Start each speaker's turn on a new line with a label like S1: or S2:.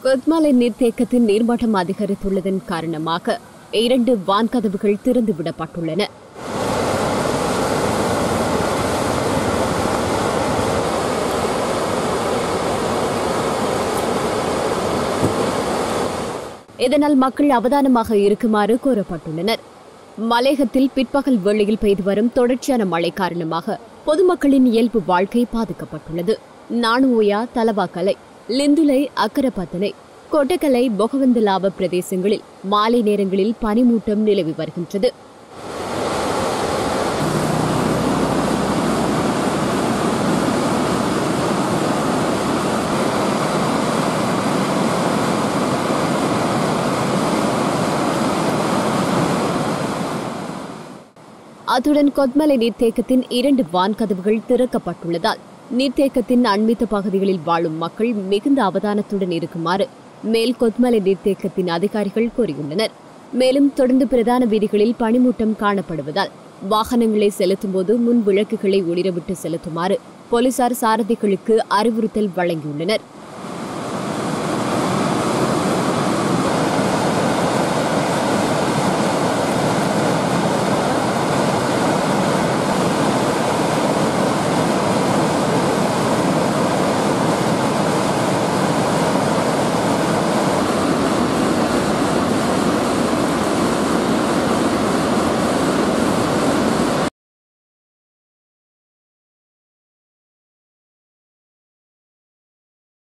S1: கொத்மலை நீர்த்தேக்கத்தின் நீர்மட்டம் அதிகரித்துள்ளதன் காரணமாக இரண்டு வான்கதவுகள் திறந்துவிடப்பட்டுள்ளன இதனால் மக்கள் அவதானமாக இருக்குமாறு கோரப்பட்டுள்ளனர் மலையகத்தில் பிற்பகல் வேளையில் பெய்து வரும் தொடர்ச்சியான மழை காரணமாக பொதுமக்களின் இயல்பு வாழ்க்கை பாதிக்கப்பட்டுள்ளது நானுஓயா தலவாக்கலை லிந்துலை அக்கரப்பத்தனை கொட்டக்கலை பொகவந்தலாப பிரதேசங்களில் மாலை நேரங்களில் பனிமூட்டம் நிலவி வருகின்றது அத்துடன் கொத்மலை நீர்த்தேக்கத்தின் இரண்டு வான்கதவுகள் திறக்கப்பட்டுள்ளதால் நீர்த்தேக்கத்தின் அண்மித்த பகுதிகளில் வாழும் மக்கள் மிகுந்த அவதானத்துடன் இருக்குமாறு மேல் கொத்மலை நீர்த்தேக்கத்தின் அதிகாரிகள் கூறியுள்ளனர் மேலும் தொடர்ந்து பிரதான வீதிகளில் பனிமூட்டம் காணப்படுவதால் வாகனங்களை செலுத்தும்போது முன் விளக்குகளை ஒளிரவிட்டு செலுத்துமாறு போலீசார் சாரதிகளுக்கு அறிவுறுத்தல் வழங்கியுள்ளனர்